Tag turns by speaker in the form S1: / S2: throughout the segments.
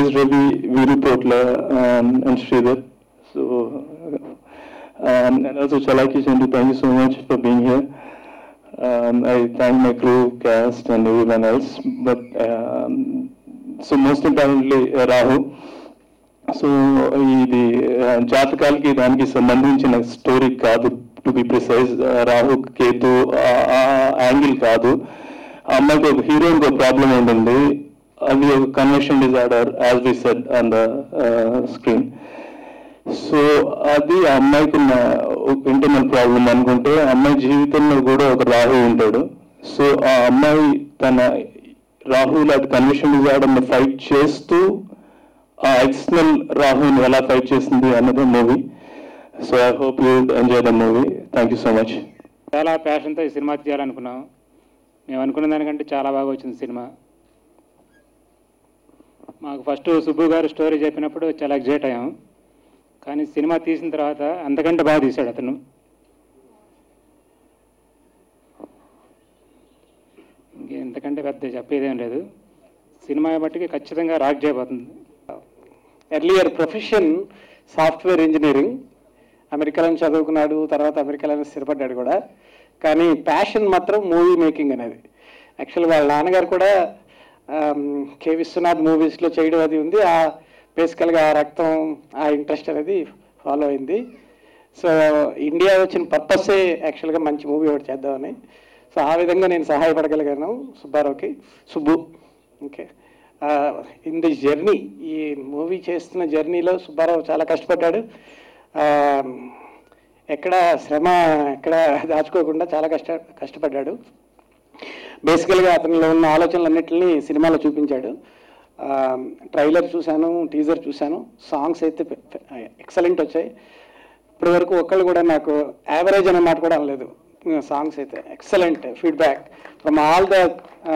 S1: is Ravi Virupotla um, and Sridhar. So, um, and also Chalaki Shendu, thank you so much for being here. Um, I thank my crew, cast, and everyone else. But um, so most importantly, uh, Rahu. So ఇది ఆ, జాతకాలకి దానికి సంబంధించిన story కాదు to be precise Rahu Ketu angle కాదు ఆ అమ్మాయికి ఒక హీరోయిన్కి ఒక ప్రాబ్లం ఉంటుంది అది ఒక conversion disorder as we said on the screen so అది ఆ అమ్మాయికి ఉన్న ఇంటర్నల్ ప్రాబ్లం అనుకుంటే ఆ అమ్మాయి జీవితంలో కూడా ఒక రాహు ఉంటాడు సో ఆ అమ్మాయి తన రాహుల్ అది కన్వర్షన్ డిజార్డర్ని ఫైట్ చేస్తూ ఆ ఎక్స్టర్నల్ రాహుల్ని ఎలా ఫైట్ చేసింది అన్నది movie so I hope you enjoy the movie thank you so much
S2: చాలా ప్యాషన్తో ఈ సినిమా తీయాలనుకున్నాం మేము అనుకున్న దానికంటే చాలా బాగా వచ్చింది సినిమా మాకు ఫస్ట్ సుబ్బు గారు స్టోరీ చెప్పినప్పుడు చాలా ఎగ్జైట్ అయ్యాం కానీ సినిమా తీసిన తర్వాత అంతకంటే బాగా తీశాడు అతను ఇంక ఇంతకంటే పెద్ద చెప్పేదేం లేదు సినిమా బట్టికి ఖచ్చితంగా రాక్ చేయబోతుంది
S3: ఎర్లియర్ ప్రొఫెషన్ సాఫ్ట్వేర్ ఇంజనీరింగ్ అమెరికాలో చదువుకున్నాడు తర్వాత అమెరికాలో స్థిరపడ్డాడు కూడా కానీ ప్యాషన్ మాత్రం మూవీ మేకింగ్ అనేది యాక్చువల్ వాళ్ళ నాన్నగారు కూడా ఆమ్, కె విశ్వనాథ్ మూవీస్లో చేయడం అది ఉంది ఆ బేసికల్గా ఆ రక్తం ఆ ఇంట్రెస్ట్ అనేది ఫాలో అయింది సో ఇండియా వచ్చిన పర్పసే యాక్చువల్గా మంచి మూవీ ఒకటి చేద్దామని సో ఆ విధంగా నేను సహాయపడగలిగాను సుబ్బారావుకి Subbu okay in the journey ఈ మూవీ చేస్తున్న జర్నీలో సుబ్బారావు చాలా కష్టపడ్డాడు ఆ, ఎక్కడ శ్రమ ఎక్కడ దాచుకోకుండా చాలా కష్ట కష్టపడ్డాడు బేసికల్గా అతనిలో ఉన్న ఆలోచనలన్నింటినీ సినిమాలో చూపించాడు ట్రైలర్ చూశాను టీజర్ చూశాను సాంగ్స్ అయితే ఎక్సలెంట్ వచ్చాయి ఇప్పటి వరకు ఒక్కళ్ళు కూడా నాకు యావరేజ్ అనే మాట కూడా అనలేదు సాంగ్స్ అయితే excellent feedback from all the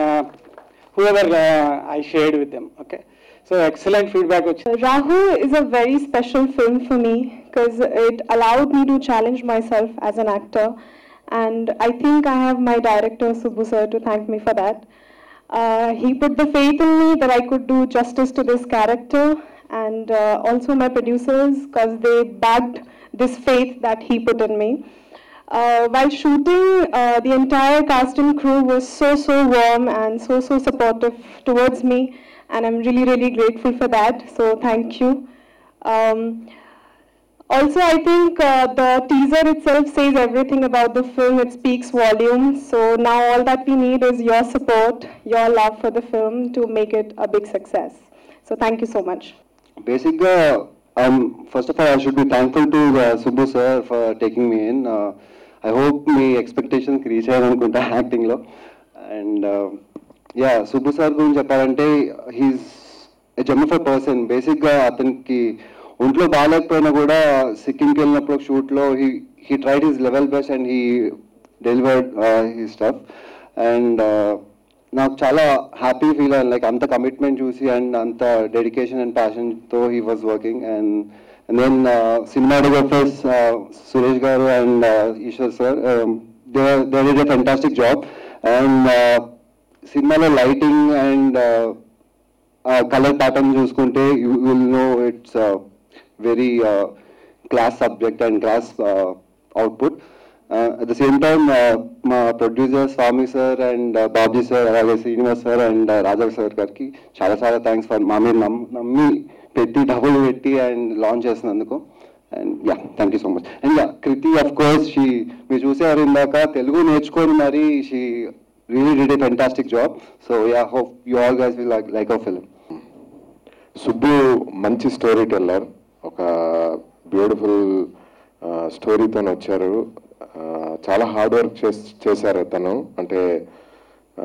S3: whoever I shared with them okay so excellent feedback వచ్చింది
S4: Rahu is a very special film for me because it allowed me to challenge myself as an actor, and I think I have my director Subbu sir to thank me for that. Uh, he put the faith in me that I could do justice to this character, and uh, also my producers because they backed this faith that he put in me. Uh, while shooting, uh, the entire cast and crew was so so warm and so so supportive towards me, and I'm really really grateful for that. So thank you. Um, also, I think uh, the teaser itself says everything about the film. It speaks volumes. So now all that we need is your support, your love for the film to make it a big success. So thank you so much.
S5: బేసిక్గా first of all I should be thankful to Subbu sir for taking me in I hope మీ ఎక్స్పెక్టేషన్స్కి reach అయ్యారనుకుంటా యాక్టింగ్లో and yeah Subbu sir గురించి చెప్పాలంటే he's a జెమ్ఫర్ person బేసిక్గా అతనికి ఒంట్లో బాగాలేకపోయినా కూడా సిక్కింకి వెళ్ళినప్పుడు షూట్లో he he tried his level best and he delivered he stuff and నాకు చాలా హ్యాపీ ఫీల్ అయ్యాను లైక్ అంత కమిట్మెంట్ చూసి అండ్ అంత డెడికేషన్ అండ్ ప్యాషన్తో he was working and then cinematographers Suresh garu and Ishwar sir they is a fantastic job and సినిమాలో lighting and colour pattern చూసుకుంటే you will know it's very class subject and class output at the same time మా producer Swamy sir and Bobby sir అలాగే Srinivas sir and Raja sir గారికి చాలా చాలా thanks for మా మీద నమ్ నమ్మి పెట్టి డబుల్ పెట్టి అండ్ లాంచ్ చేసినందుకు and yeah thank you so much and yeah Kriti of course she మీరు చూసారు ఇందాక తెలుగు నేర్చుకొని మరి she really did a fantastic job so yeah hope you all guys will like like a film
S6: Subbu మంచి storyteller ఒక beautiful స్టోరీతో వచ్చారు ఆ, చాలా హార్డ్ వర్క్ చేశారు తను అంటే ఆ,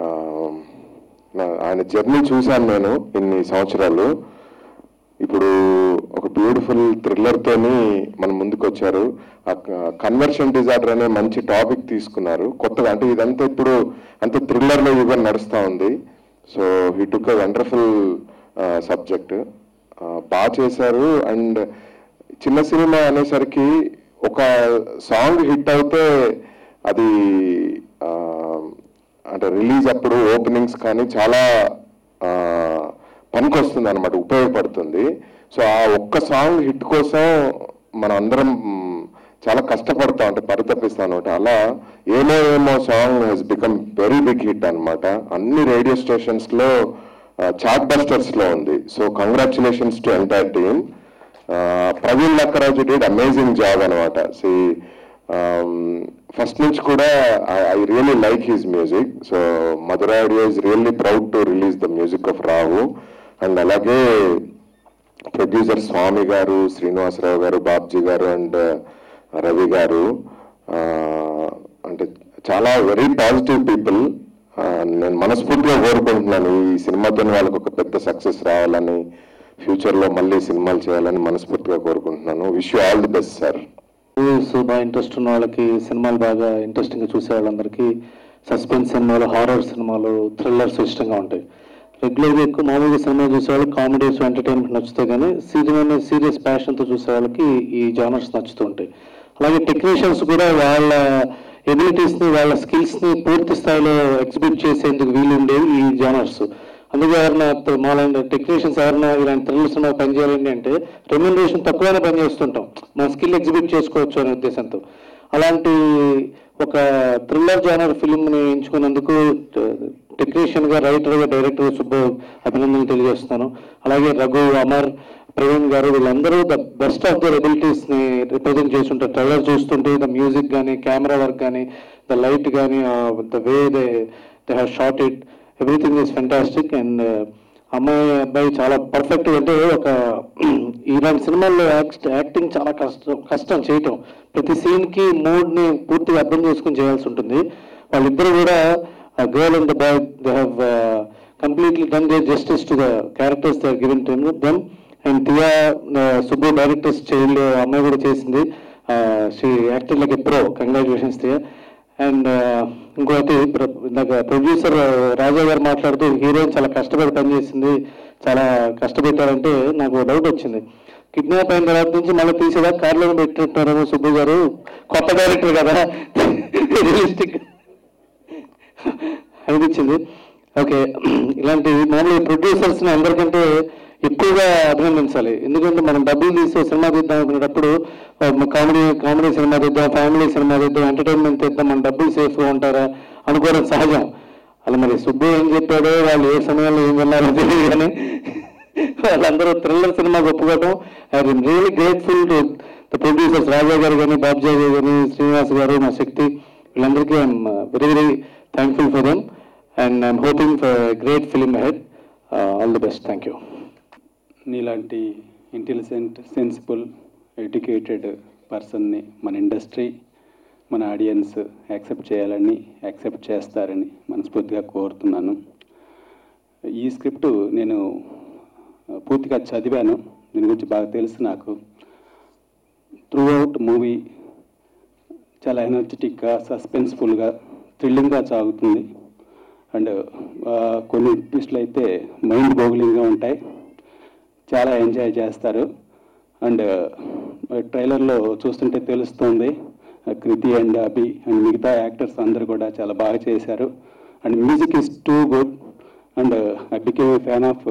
S6: నా- ఆయన జర్నీ చూశాను నేను ఇన్ని సంవత్సరాలు ఇప్పుడు ఒక బ్యూటిఫుల్ థ్రిల్లర్తోని మన ముందుకు వచ్చారు ఆ కన్వర్షన్ డిజార్డర్ అనే మంచి టాపిక్ తీసుకున్నారు కొత్తగా అంటే ఇదంతా ఇప్పుడు అంత థ్రిల్లర్లో యుగం నడుస్తూ ఉంది so he took a wonderful subject బాగా చేశారు అండ్ చిన్న సినిమా అనేసరికి ఒక సాంగ్ హిట్ అయితే అది ఆ, అంటే రిలీజ్ అప్పుడు ఓపెనింగ్స్ కానీ చాలా పనికి వస్తుంది అనమాట ఉపయోగపడుతుంది సో ఆ ఒక్క సాంగ్ హిట్ కోసం మనం అందరం మ్, చాలా కష్టపడతా ఉంటే పరితపిస్తా అనమాట అలా ఏమో ఏమో song he's become very big hit అన్నమాట అన్ని రేడియో స్టేషన్స్ లో చాట్ బస్టర్స్ లో ఉంది so congratulations to entire team Praveen Lakkaraju did amazing job అనమాట సి ఫస్ట్ నుంచి కూడా I really like his music so Madhura audio is really proud to release the music of Rao and అలాగే ప్రొడ్యూసర్ స్వామి గారు శ్రీనివాసరావు గారు బాబ్జీ గారు అండ్ రవి గారు ఆ, అంటే చాలా వెరీ పాజిటివ్ పీపుల్ నేను మనస్ఫూర్తిగా కోరుకుంటున్నాను ఈ సినిమాతో వాళ్ళకి ఒక పెద్ద సక్సెస్ రావాలని ఫ్యూచర్లో మళ్ళీ సినిమాలు చేయాలని మనస్ఫూర్తిగా కోరుకుంటున్నాను wish you all the best sir
S1: movies బాగా ఇంట్రెస్ట్ ఉన్న వాళ్ళకి సినిమాలు బాగా ఇంట్రెస్టింగ్గా చూసే వాళ్ళందరికీ సస్పెన్స్ సినిమాలు హారర్ సినిమాలు థ్రిల్లర్స్ ఇష్టంగా ఉంటాయి రెగ్యులర్గా ఎక్కువ మామూలుగా సినిమా చూసే వాళ్ళకి కామెడీస్ ఎంటర్టైన్మెంట్ నచ్చుతాయి కానీ సీరియస్ సీరియస్ ప్యాషన్తో చూసే వాళ్ళకి ఈ జానర్స్ నచ్చుతూ ఉంటాయి అలాగే టెక్నీషియన్స్ కూడా వాళ్ళ ఎబిలిటీస్ని వాళ్ళ స్కిల్స్ని పూర్తి స్థాయిలో ఎగ్జిబిట్ చేసేందుకు వీలు ఉండేవి ఈ జానర్స్ అందుకే ఎవరైనా మాలాంటి టెక్నీషియన్స్ ఎవరైనా ఇలాంటి థ్రిల్లర్ సినిమా పనిచేయాలండి అంటే రెమ్యూనరేషన్ తక్కువనే పని చేస్తుంటాం మన స్కిల్ ఎగ్జిబిట్ చేసుకోవచ్చు అనే ఉద్దేశంతో అలాంటి ఒక థ్రిల్లర్ జానర్ ఫిలింని ఎంచుకున్నందుకు టెక్నీషియన్ గా రైటర్ గా డైరెక్టర్ గా సుబ్బు అభినందనలు తెలియజేస్తున్నాను అలాగే రఘు అమర్ ప్రవీణ్ గారు వీళ్ళందరూ the best of their abilities ని రిప్రజెంట్ చేస్తుంటారు ట్రైలర్ చూస్తుంటే ద మ్యూజిక్ కానీ కెమెరా వర్క్ కానీ ద లైట్ కానీ the way they they have shot it everything is fantastic and అమ్మాయి అబ్బాయి చాలా పర్ఫెక్ట్ అంటే ఒక ఇలాంటి సినిమాల్లో యాక్ట్ యాక్టింగ్ చాలా కష్టం కష్టం చేయటం ప్రతి సీన్ కి మూడ్ ని పూర్తిగా అర్థం చేసుకుని చేయాల్సి ఉంటుంది వాళ్ళిద్దరు కూడా girl and the boy they have completely done they justice to the characters they given to them and Tia Subbu director's child అమ్మాయి కూడా చేసింది she actor like a pro congratulations Tia and ఇంకోటి ప్ర- ఇందాక ప్రొడ్యూసర్ రాజా గారు మాట్లాడుతూ హీరోయిన్ చాలా కష్టపడి పనిచేసింది చాలా కష్టపెట్టారంటే నాకు డౌట్ వచ్చింది కిడ్నాప్ అయిన తర్వాత నుంచి మళ్ళీ తీసేదా కార్లో పెట్టినట్టున్నారేమో సుబ్బు గారు కొత్త డైరెక్టర్ కదా రియలిస్టిక్ అనిపించింది ఓకే ఇలాంటి మామూలు ప్రొడ్యూసర్స్ ని అందరికంటే ఎక్కువగా అభినందించాలి ఎందుకంటే మనం డబ్బులు తీసి ఒక సినిమా తీద్దాం అనుకునేటప్పుడు కామెడీ కామెడీ సినిమా తీద్దాం ఫ్యామిలీ సినిమా తీద్దాం ఎంటర్టైన్మెంట్ తీద్దాం మన డబ్బులు సేఫ్ గా ఉంటారా అనుకోవడం సహజం అలా మరి సుబ్బు ఏం చెప్పాడో వాళ్ళు ఏ సమయంలో ఏం విన్నారో తెలియదు కానీ వాళ్ళందరూ థ్రిల్లర్ సినిమా ఒప్పుకోవడం I really grateful to the producers Raja garu కానీ బాబ్జా గారు కానీ శ్రీనివాస్ గారు మా శక్తి వీళ్ళందరికీ I'm very very thankful for them and I'm hoping for great film head all the best thank you
S7: నీలాంటి ఇంటెలిజెంట్ సెన్సిబుల్ ఎడ్యుకేటెడ్ పర్సన్ని మన ఇండస్ట్రీ మన ఆడియన్స్ యాక్సెప్ట్ చేయాలని యాక్సెప్ట్ చేస్తారని మనస్ఫూర్తిగా కోరుతున్నాను ఈ స్క్రిప్ట్ నేను పూర్తిగా చదివాను దీని గురించి బాగా తెలుసు నాకు త్రూ అవుట్ మూవీ చాలా ఎనర్జెటిక్గా సస్పెన్స్ఫుల్గా థ్రిల్లింగ్గా సాగుతుంది అండ్ కొన్ని ట్విస్టులు అయితే మైండ్ బోగులింగ్గా ఉంటాయి చాలా ఎంజాయ్ చేస్తారు అండ్ ట్రైలర్లో చూస్తుంటే తెలుస్తుంది కృతి అండ్ అభి అండ్ మిగతా యాక్టర్స్ అందరూ కూడా చాలా బాగా చేశారు and music is too good and I became a fan of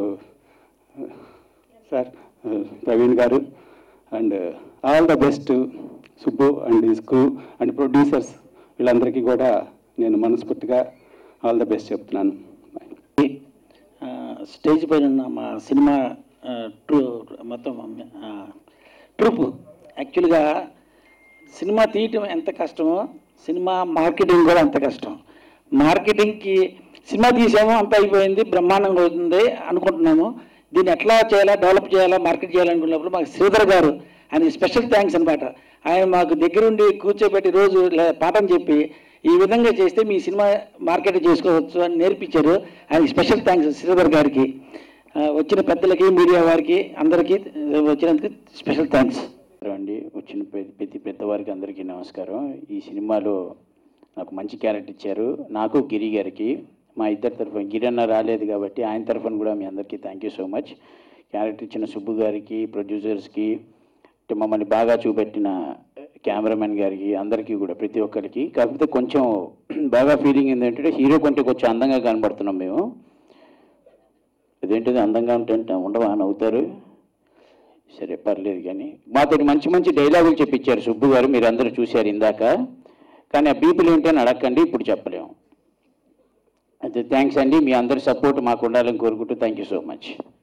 S7: sir Praveen garu and all the best Subbu and his crew and producers వీళ్ళందరికీ కూడా నేను మనస్ఫూర్తిగా ఆల్ ద బెస్ట్ చెప్తున్నాను Bye.
S8: ఆ, స్టేజ్ పైన ఉన్న మా సినిమా ఆ, ట్రూ మొత్తం ఆ, ట్రూప్ యాక్చువల్గా సినిమా తీయటం ఎంత కష్టమో సినిమా మార్కెటింగ్ కూడా అంత కష్టం మార్కెటింగ్కి సినిమా తీసాము అంత అయిపోయింది బ్రహ్మాండంగా అవుతుంది అనుకుంటున్నాము దీన్ని ఎట్లా చేయాలా డెవలప్ చేయాలా మార్కెట్ చేయాలనుకున్నప్పుడు మాకు శ్రీధర్ గారు ఆయన స్పెషల్ థ్యాంక్స్ అనమాట ఆయన మాకు దగ్గరుండి కూర్చోబెట్టి రోజు ఇలా పాఠం చెప్పి ఈ విధంగా చేస్తే మీ సినిమా మార్కెట్ చేసుకోవచ్చు అని నేర్పించారు ఆయన స్పెషల్ థ్యాంక్స్ శ్రీధర్ గారికి ఆ, వచ్చిన పెద్దలకి మీడియా వారికి అందరికీ ఆ, వచ్చినందుకు స్పెషల్ థ్యాంక్స్
S9: అండి వచ్చిన ప్రతి ప్రతి పెద్దవారికి అందరికీ నమస్కారం ఈ సినిమాలో నాకు మంచి క్యారెక్టర్ ఇచ్చారు నాకు గిరి గారికి మా ఇద్దరి తరఫున గిరి అన్న రాలేదు కాబట్టి ఆయన తరఫున కూడా మీ అందరికీ thank you so much character ఇచ్చిన సుబ్బు గారికి ప్రొడ్యూసర్స్కి అంటే మమ్మల్ని బాగా చూపెట్టిన కెమెరామెన్ గారికి అందరికీ కూడా ప్రతి ఒక్కరికి కాకపోతే కొంచెం బాగా ఫీలింగ్ ఏంటంటే హీరో కొంటే కొంచెం అందంగా కనబడుతున్నాం మేము అదేంటిది అందంగా ఉంటే ఉండవా నవ్వుతారు సరే పర్లేదు కానీ మాతో మంచి మంచి డైలాగులు చెప్పించారు సుబ్బు గారు మీరు అందరూ చూశారు ఇందాక కానీ ఆ బీపులు ఏంటని అడగండి ఇప్పుడు చెప్పలేము అయితే థ్యాంక్స్ అండి మీ అందరి సపోర్ట్ మాకు ఉండాలని కోరుకుంటూ థ్యాంక్ యూ సో మచ్